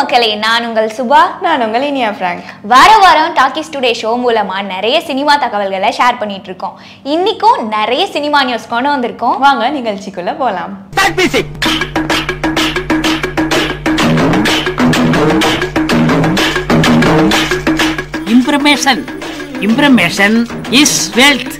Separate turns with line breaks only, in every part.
மக்களே நான் உங்கள் சுபா
நான் உங்கள் இனியா ஃப்ராங்க்
வார வாரம் டாக்கிஸ் டுடே ஷோ மூலமா நிறைய சினிமா தகவல்களை ஷேர் பண்ணிட்டு இருக்கோம் இன்னைக்கும் நிறைய சினிமா நியூஸ் கொண்டு வந்திருக்கோம்
வாங்க நிகழ்ச்சிக்குள்ள போலாம்
Start music. Information. Information is wealth.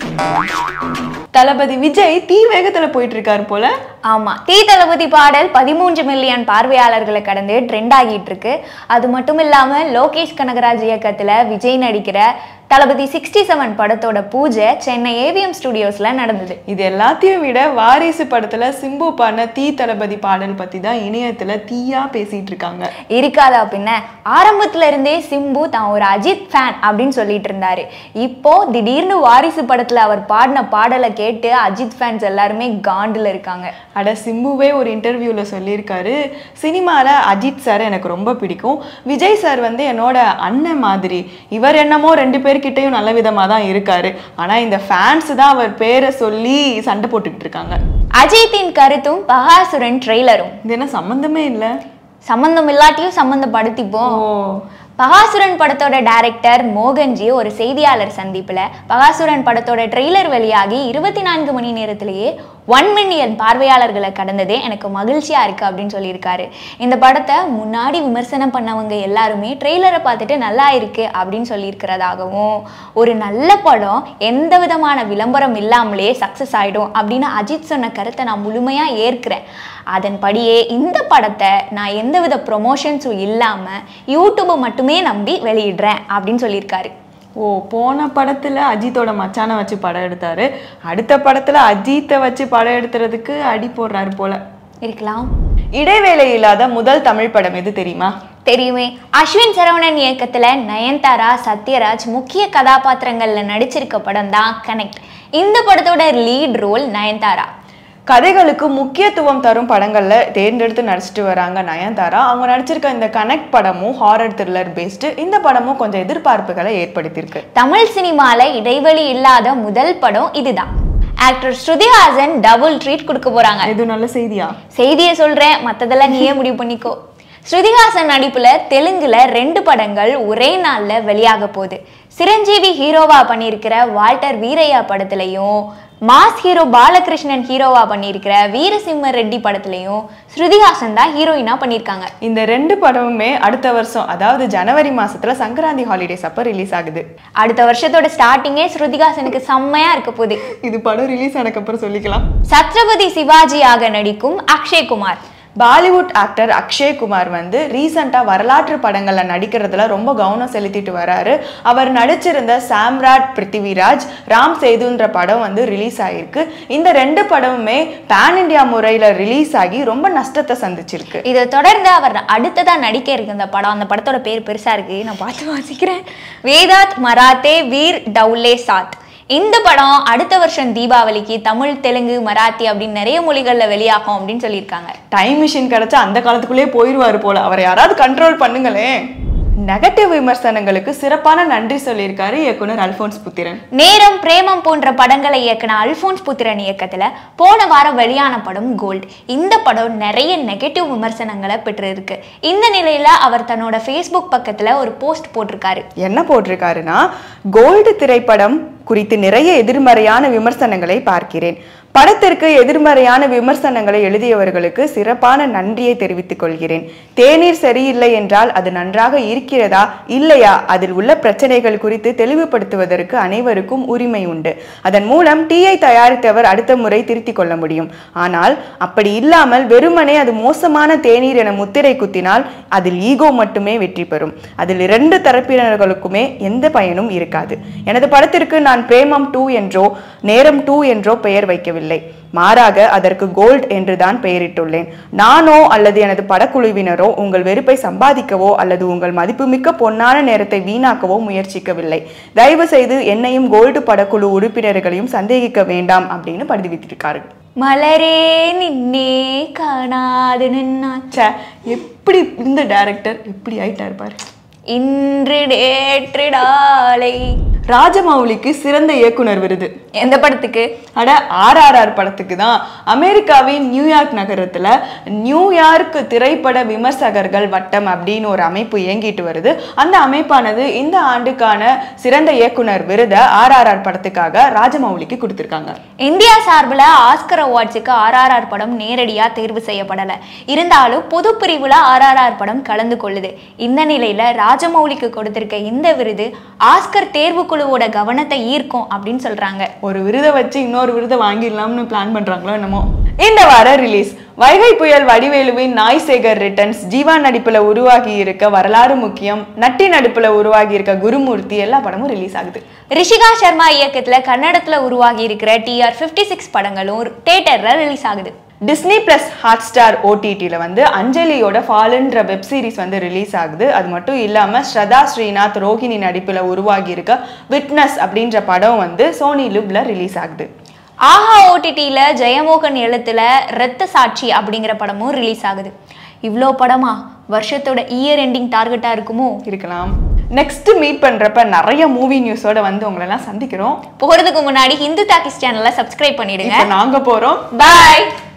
தளபதி விஜய் தீ வேகத்துல போயிட்டு இருக்காரு போல
ஆமா தீ தளபதி பாடல் பதிமூன்று மில்லியன் பார்வையாளர்களை கடந்து ட்ரெண்ட் ஆகிட்டு இருக்கு அது மட்டும் இல்லாம லோகேஷ் கனகராஜ் இயக்கத்துல விஜய் நடிக்கிற தளபதி சிக்ஸ்டி செவன் படத்தோட பூஜை சென்னை ஏவிஎம் ஸ்டுடியோஸ்ல நடந்தது
இது எல்லாத்தையும் விட வாரிசு படத்துல சிம்பு பாடின தீ தளபதி பாடல் பத்தி தான் இணையத்துல தீயா பேசிட்டு இருக்காங்க
இருக்காதா பின்ன ஆரம்பத்துல இருந்தே சிம்பு தான் ஒரு அஜித் ஃபேன் அப்படின்னு சொல்லிட்டு இருந்தாரு இப்போ திடீர்னு வாரிசு படத்துல அவர் பாடின பாடலை கேட்டு அஜித் ஃபேன்ஸ் எல்லாருமே காண்டுல இருக்காங்க
அட சிம்புவே ஒரு இன்டர்வியூல சொல்லியிருக்காரு சினிமால அஜித் சார் எனக்கு ரொம்ப பிடிக்கும் விஜய் சார் வந்து என்னோட அண்ணன் மாதிரி இவர் என்னமோ ரெண்டு பேர்கிட்டயும் நல்ல விதமா தான் இருக்காரு ஆனா இந்த ஃபேன்ஸ் தான் அவர் பேரை சொல்லி சண்டை போட்டுக்கிட்டு இருக்காங்க
அஜித்தின் கருத்தும் பகாசுரன் ட்ரெய்லரும்
இது என்ன சம்மந்தமே இல்லை
சம்பந்தம் இல்லாட்டியும் சம்பந்தப்படுத்திப்போம்
ஓ
பகாசுரன் படத்தோட டைரக்டர் மோகன்ஜி ஒரு செய்தியாளர் சந்திப்புல பகாசுரன் படத்தோட ட்ரெய்லர் வெளியாகி இருபத்தி நான்கு மணி நேரத்திலேயே ஒன் மில்லியன் பார்வையாளர்களை கடந்ததே எனக்கு மகிழ்ச்சியா இருக்கு அப்படின்னு சொல்லியிருக்காரு இந்த படத்தை முன்னாடி விமர்சனம் பண்ணவங்க எல்லாருமே ட்ரெய்லரை பார்த்துட்டு நல்லா இருக்கு அப்படின்னு சொல்லியிருக்கிறதாகவும் ஒரு நல்ல படம் எந்த விதமான விளம்பரம் இல்லாமலே சக்ஸஸ் ஆயிடும் அப்படின்னு அஜித் சொன்ன கருத்தை நான் முழுமையா ஏற்கிறேன் அதன்படியே இந்த படத்தை நான் எந்தவித ப்ரொமோஷன்ஸும் இல்லாமல் யூடியூப்பை மட்டுமே நம்பி வெளியிடுறேன் அப்படின்னு சொல்லியிருக்காரு
ஓ போன படத்துல அஜித்தோட மச்சானை வச்சு படம் எடுத்தாரு அடுத்த படத்துல அஜித்தை வச்சு படம் எடுத்துறதுக்கு அடி போடுறாரு போல
இருக்கலாம்
இடைவேளை இல்லாத முதல் தமிழ் படம் எது தெரியுமா
தெரியுமே அஸ்வின் சரவணன் இயக்கத்துல நயன்தாரா சத்யராஜ் முக்கிய கதாபாத்திரங்கள்ல நடிச்சிருக்க படம் தான் கனெக்ட் இந்த படத்தோட லீட் ரோல் நயன்தாரா
கதைகளுக்கு முக்கியத்துவம் தரும் படங்கள்ல தேர்ந்தெடுத்து நடிச்சிட்டு வராங்க நயன்தாரா அவங்க நடிச்சிருக்க இந்த கனெக்ட் படமும் ஹாரர் த்ரில்லர் பேஸ்டு இந்த படமும் கொஞ்சம் எதிர்பார்ப்புகளை ஏற்படுத்தியிருக்கு
தமிழ் சினிமால இடைவெளி இல்லாத முதல் படம் இதுதான் ஆக்டர் ஸ்ருதிஹாசன் டபுள் ட்ரீட் கொடுக்க போறாங்க
இது நல்ல செய்தியா
செய்தியை சொல்றேன் மத்ததெல்லாம் நீயே முடிவு பண்ணிக்கோ ஸ்ருதிஹாசன் நடிப்புல தெலுங்குல ரெண்டு படங்கள் ஒரே நாள்ல வெளியாக போகுது சிரஞ்சீவி ஹீரோவா பண்ணியிருக்கிற வால்டர் வீரையா படத்துலையும் மாஸ் ஹீரோ பாலகிருஷ்ணன் ஹீரோவா பண்ணியிருக்கிற வீரசிம்ம ரெட்டி படத்துலையும் ஸ்ருதிஹாசன் தான் ஹீரோயினா பண்ணியிருக்காங்க
இந்த ரெண்டு படமுமே அடுத்த வருஷம் அதாவது ஜனவரி மாசத்துல சங்கராந்தி ஹாலிடேஸ் அப்ப ரிலீஸ் ஆகுது
அடுத்த வருஷத்தோட ஸ்டார்டிங்கே ஸ்ருதிஹாசனுக்கு செம்மையா இருக்க போகுது
இது படம் ரிலீஸ் ஆனதுக்கப்புறம் சொல்லிக்கலாம்
சத்ரபதி சிவாஜியாக நடிக்கும் அக்ஷய் குமார்
பாலிவுட் ஆக்டர் அக்ஷய் குமார் வந்து ரீசெண்டாக வரலாற்று படங்களில் நடிக்கிறதுல ரொம்ப கவனம் செலுத்திட்டு வராரு அவர் நடிச்சிருந்த சாம்ராட் பிருத்திவிராஜ் ராம் சேதுன்ற படம் வந்து ரிலீஸ் ஆகிருக்கு இந்த ரெண்டு படமுமே பேன் இண்டியா முறையில் ரிலீஸ் ஆகி ரொம்ப நஷ்டத்தை சந்திச்சிருக்கு
இதை தொடர்ந்து அவர் அடுத்ததா நடிக்க இருக்கு இந்த படம் அந்த படத்தோட பேர் பெருசா இருக்கு நான் பார்த்து வாசிக்கிறேன் வேதாத் மராத்தே வீர் டவுலே சாத் இந்த படம் அடுத்த வருஷம் தீபாவளிக்கு தமிழ் தெலுங்கு மராத்தி அப்படின்னு நிறைய மொழிகள்ல வெளியாகும் அப்படின்னு சொல்லியிருக்காங்க
டைம் மிஷின் கிடைச்சா அந்த காலத்துக்குள்ளேயே போயிடுவார் போல அவரை யாராவது கண்ட்ரோல் பண்ணுங்களேன் நெகட்டிவ் விமர்சனங்களுக்கு சிறப்பான நன்றி சொல்லியிருக்காரு இயக்குனர் அல்போன்ஸ் புத்திரன்
நேரம் பிரேமம் போன்ற படங்களை இயக்குன அல்போன்ஸ் புத்திரன் இயக்கத்துல போன வாரம் வெளியான படம் கோல்ட் இந்த படம் நிறைய நெகட்டிவ் விமர்சனங்களை பெற்றிருக்கு இந்த நிலையில அவர் தன்னோட ஃபேஸ்புக் பக்கத்துல ஒரு போஸ்ட் போட்டிருக்காரு
என்ன போட்டிருக்காருன்னா கோல்டு திரைப்படம் குறித்து நிறைய எதிர்மறையான விமர்சனங்களை பார்க்கிறேன் படத்திற்கு எதிர்மறையான விமர்சனங்களை எழுதியவர்களுக்கு சிறப்பான நன்றியை தெரிவித்துக் கொள்கிறேன் தேநீர் சரியில்லை என்றால் அது நன்றாக இருக்கிறதா இல்லையா அதில் உள்ள பிரச்சனைகள் குறித்து தெளிவுபடுத்துவதற்கு அனைவருக்கும் உரிமை உண்டு அதன் மூலம் டீயை தயாரித்தவர் அடுத்த முறை திருத்திக் கொள்ள முடியும் ஆனால் அப்படி இல்லாமல் வெறுமனே அது மோசமான தேநீர் என முத்திரை குத்தினால் அதில் ஈகோ மட்டுமே வெற்றி பெறும் அதில் இரண்டு தரப்பினர்களுக்குமே எந்த பயனும் இருக்காது எனது படத்திற்கு நான் பிரேமம் டூ என்றோ நேரம் டூ என்றோ பெயர் வைக்கவில்லை மாறாக அதற்கு கோல்ட் என்றுதான் பெயரிட்டுள்ளேன் நானோ அல்லது எனது படக்குழுவினரோ உங்கள் வெறுப்பை சம்பாதிக்கவோ அல்லது உங்கள் மதிப்புமிக்க பொன்னான நேரத்தை வீணாக்கவோ முயற்சிக்கவில்லை தயவு செய்து என்னையும் கோல்டு படக்குழு உறுப்பினர்களையும் சந்தேகிக்க வேண்டாம் அப்படின்னு பதிவிட்டிருக்காரு
மலரே நின்னே காணாது நின்னான்
ச்சே எப்படி இந்த டைரக்டர் எப்படி ஆயிட்டாரு பாரு
இன்று நேற்று நாளை
ராஜமௌலிக்கு சிறந்த இயக்குனர் விருது
எந்த படத்துக்கு
அட ஆர்ஆர்ஆர் படத்துக்கு தான் அமெரிக்காவின் நியூயார்க் நகரத்துல நியூயார்க் திரைப்பட விமர்சகர்கள் வட்டம் அப்படின்னு ஒரு அமைப்பு இயங்கிட்டு வருது அந்த அமைப்பானது இந்த ஆண்டுக்கான சிறந்த இயக்குனர் விருதை ஆர்ஆர்ஆர் படத்துக்காக ராஜமௌலிக்கு கொடுத்திருக்காங்க
இந்தியா சார்பில் ஆஸ்கர் அவார்ட்ஸுக்கு ஆர்ஆர்ஆர் படம் நேரடியா தேர்வு செய்யப்படல இருந்தாலும் பொது பிரிவுல ஆர்ஆர்ஆர் படம் கலந்து கொள்ளுது இந்த நிலையில ராஜமௌலிக்கு கொடுத்திருக்க இந்த விருது ஆஸ்கர் தேர்வு குழுவோட கவனத்தை ஈர்க்கும் அப்படின்னு சொல்றாங்க
ஒரு விருதை வச்சு இன்னொரு விருதை வாங்கிடலாம்னு பிளான் பண்றாங்களோ என்னமோ இந்த வார ரிலீஸ் வைகை புயல் வடிவேலுவின் நாய் சேகர் ரிட்டர்ன்ஸ் ஜீவா நடிப்புல உருவாகி இருக்க வரலாறு முக்கியம் நட்டி நடிப்புல உருவாகி இருக்க குருமூர்த்தி எல்லா படமும் ரிலீஸ் ஆகுது
ரிஷிகா சர்மா இயக்கத்துல கன்னடத்துல உருவாகி இருக்கிற டிஆர் ஃபிஃப்டி சிக்ஸ் படங்களும் தேட்டர்ல ரிலீஸ் ஆகுது
டிஸ்னி பிளஸ் ஹாட் ஸ்டார் ஓடிடியில் வந்து அஞ்சலியோட ஃபாலுன்ற வெப் சீரிஸ் வந்து ரிலீஸ் ஆகுது அது மட்டும் இல்லாமல் ஸ்ரதா ஸ்ரீநாத் ரோஹிணி நடிப்பில் உருவாகி இருக்க விட்னஸ் அப்படின்ற படம் வந்து சோனி லுப்ல ரிலீஸ் ஆகுது
ஆஹா ஓடிடியில் ஜெயமோகன் எழுத்துல ரத்த சாட்சி அப்படிங்கிற படமும் ரிலீஸ் ஆகுது இவ்வளோ படமா வருஷத்தோட இயர் எண்டிங் டார்கெட்டாக இருக்குமோ
இருக்கலாம் நெக்ஸ்ட் மீட் பண்றப்ப நிறைய மூவி நியூஸோட வந்து உங்களெல்லாம் சந்திக்கிறோம்
போகிறதுக்கு முன்னாடி ஹிந்து டாக்கிஸ் சேனலை சப்ஸ்கிரைப் பண்ணிடுங்க
இப்போ நாங்க போறோம்
பாய்